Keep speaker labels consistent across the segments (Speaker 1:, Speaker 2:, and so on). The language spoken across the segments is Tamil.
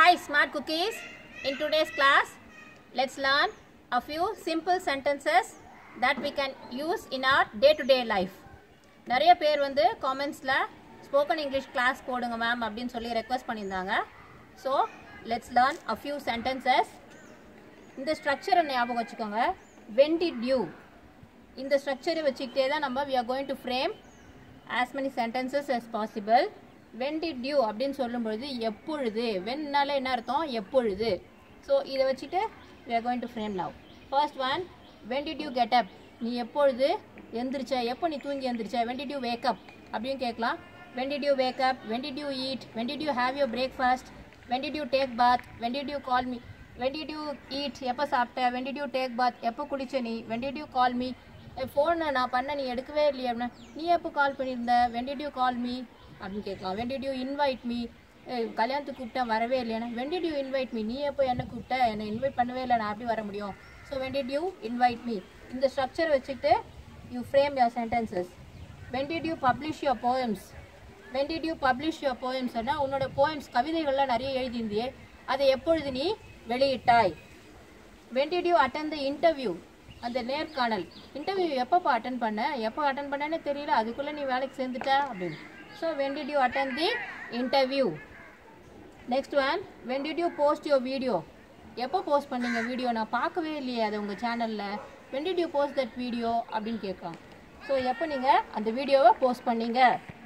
Speaker 1: Hi, smart cookies. In today's class, let's learn a few simple sentences that we can use in our day-to-day life. நிறைய பேர் வந்து காமெண்ட்ஸில் ஸ்போக்கன் இங்கிலீஷ் கிளாஸ் போடுங்க மேம் அப்படின்னு சொல்லி ரெக்வஸ்ட் பண்ணியிருந்தாங்க so let's learn a few sentences இந்த ஸ்ட்ரக்சரை ஞாபகம் வச்சுக்கோங்க வென் டிட் யூ இந்த ஸ்ட்ரக்சரை வச்சுக்கிட்டே தான் நம்ம we are going to frame as many sentences as possible when did you அப்படின்னு சொல்லும்பொழுது எப்பொழுது வென்னால என்ன அர்த்தம் எப்பொழுது ஸோ இதை வச்சுட்டு we are going to frame now first one when did you get up நீ எப்பொழுது எந்திரிச்ச எப்போ நீ தூங்கி எந்திரிச்ச when did you wake up அப்படின்னு கேட்கலாம் when did you wake up when did you eat when did you have your breakfast when did you take bath when did you call me when did you eat எப்போ சாப்பிட்ட when did you take bath எப்போ குளிச்ச நீ when did you call me ஃபோனை நான் பண்ண நீ எடுக்கவே இல்லையே அப்படின்னா நீ எப்போ கால் பண்ணியிருந்த when did you call me அப்படின்னு கேட்கலாம் when did you invite me கல்யாணத்துக்கு கூப்பிட்டேன் வரவே இல்லையா when did you invite me நீ எப்போ என்ன கூப்பிட்ட என்னை இன்வைட் பண்ணவே இல்லை நான் எப்படி வர முடியும் so when did you invite me இந்த ஸ்ட்ரக்சர் வச்சுக்கிட்டு you frame your sentences when did you publish your poems when did you publish your போயம்ஸ்னா உன்னோட போயம்ஸ் கவிதைகள்லாம் நிறைய எழுதியிருந்தியே அதை எப்பொழுது நீ வெளியிட்டாய் when did you attend the interview அந்த நேர்காணல் இன்டர்வியூ எப்பப்போ அட்டன் பண்ண எப்போ அட்டன் பண்ணேன்னு தெரியல அதுக்குள்ளே நீ வேலைக்கு சேர்ந்துட்ட அப்படின்னு so when did you attend the interview next one when did you post your video எப்போ போஸ்ட் பண்ணீங்க வீடியோ நான் பார்க்கவே இல்லையே அது உங்கள் சேனலில் when did you post that video அப்படின்னு கேட்கலாம் ஸோ எப்போ நீங்கள் அந்த வீடியோவை போஸ்ட் பண்ணீங்க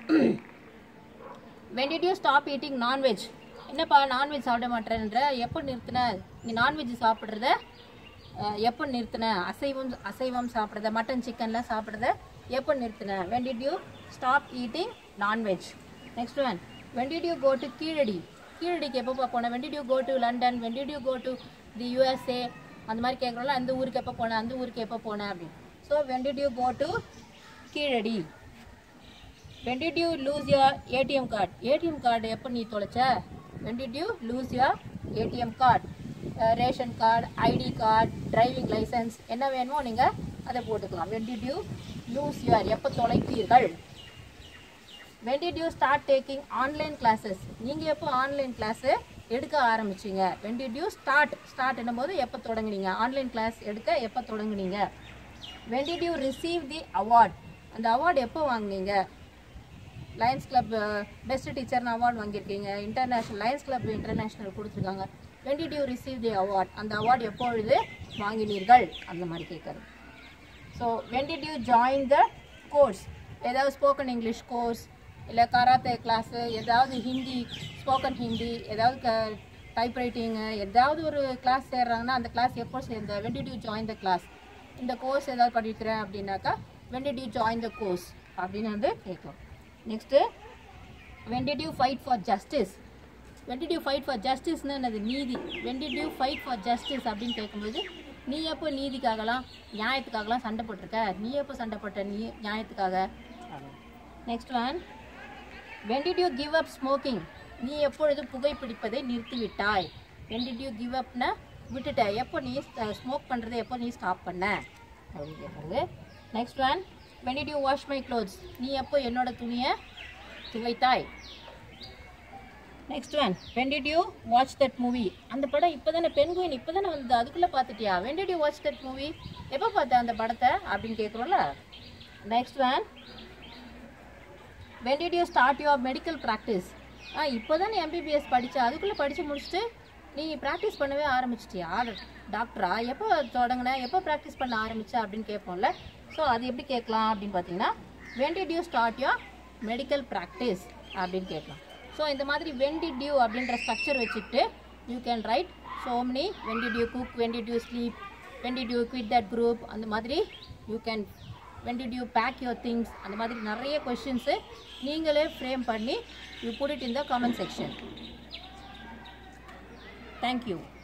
Speaker 1: when did you stop eating non veg என்னப்பா நான்வெஜ் சாப்பிட மாட்டேன்ற எப்போ நிறுத்தின நீ நான்வெஜ் சாப்பிட்றத அஹ், எப்போ நிறுத்தின அசைவம் அசைவம் சாப்பிட்றத மட்டன் சிக்கன்லாம் சாப்பிட்றத எப்போ நிறுத்தின when did you stop eating non veg next one when did you go to Keezhadi கீழடிக்கு எப்போ போன when did you go to London when did you go to the USA அந்த மாதிரி கேட்குறோம்ல அந்த ஊருக்கு எப்போ போனேன் அந்த ஊருக்கு எப்போ போனேன் அப்படின்னு so when did you go to Keezhadi when did you lose your ATM card ATM card எப்போ நீ தொலைச்ச when did you lose your ATM card ration card ID card driving licence என்ன வேணுமோ நீங்கள் அதை போட்டுக்கலாம் when did you lose your எப்போ தொலைத்தீர்கள் when did you start taking online classes நீங்கள் எப்போ ஆன்லைன் கிளாஸு எடுக்க ஆரம்பிச்சீங்க when did you start start என்னும்போது எப்போ தொடங்குனீங்க ஆன்லைன் கிளாஸ் எடுக்க எப்போ தொடங்குனீங்க when did you receive the award அந்த அவார்டு எப்போ வாங்குனீங்க லயன்ஸ் கிளப் பெஸ்ட் டீச்சர்னு அவார்டு வாங்கியிருக்கீங்க இன்டர்நேஷ்னல் லயன்ஸ் கிளப் இன்டர்நேஷ்னல் கொடுத்துருக்காங்க when did you receive the award அந்த அவார்டு எப்பொழுது வாங்கினீர்கள் அந்த மாதிரி கேட்குறது so when did you join the course ஏதாவது ஸ்போக்கன் இங்கிலீஷ் கோர்ஸ் இல்லை கராத்தே கிளாஸு ஏதாவது ஹிந்தி ஸ்போக்கன் ஹிந்தி ஏதாவது க டைப்ரைட்டிங்கு ஏதாவது ஒரு கிளாஸ் சேர்றாங்கன்னா அந்த கிளாஸ் எப்போ சேர்ந்த when did you join the class இந்த கோர்ஸ் ஏதாவது படிக்கிறேன் அப்படின்னாக்கா when did you join the course அப்படின்னு வந்து கேட்கும் next when did you fight for justice when did you fight for justiceன்னு என்னது நீதி when did you fight for justice அப்படின்னு கேட்கும்போது நீ எப்போ நீதிக்காகலாம் நியாயத்துக்காகலாம் சண்டை போட்டிருக்க நீ எப்போ சண்டை போட்ட நீ நியாயத்துக்காக next one when did you give up smoking நீ எப்பொழுது புகைப்பிடிப்பதை நிறுத்திவிட்டாய் when did you give upனா விட்டுட்ட எப்போ நீ ஸ்மோக் பண்ணுறதை எப்போ நீ ஸ்டாப் பண்ண அப்படின்னு கேட்குறது next one when did you wash my clothes நீ எப்போ என்னோட துணியை துவைத்தாய் next one when did you watch that movie அந்த படம் இப்போ தானே பெண்குயின் இப்போ தானே வந்து அதுக்குள்ளே பார்த்துட்டியா when did you watch that movie எப்போ பார்த்த அந்த படத்தை அப்படின்னு கேட்குறோம்ல next one when did you start your medical practice ஆ இப்போ தானே எம்பிபிஎஸ் படிச்ச அதுக்குள்ளே படித்து முடிச்சுட்டு நீ ப்ராக்டிஸ் பண்ணவே ஆரம்பிச்சிட்டியா டாக்டரா எப்போ தொடங்கின எப்போ ப்ராக்டிஸ் பண்ண ஆரம்பிச்ச அப்படின்னு கேட்போம்ல ஸோ அது எப்படி கேட்கலாம் அப்படின்னு பார்த்தீங்கன்னா when did you start your medical practice அப்படின்னு கேட்கலாம் ஸோ இந்த மாதிரி when did you அப்படின்ற ஸ்ட்ரக்சர் வச்சுக்கிட்டு you can write so many when did you cook when did you sleep when did you quit that group அந்த மாதிரி you can when did you pack your things அந்த மாதிரி நிறைய கொஷின்ஸு நீங்களே ஃப்ரேம் பண்ணி you put it in the comment section thank you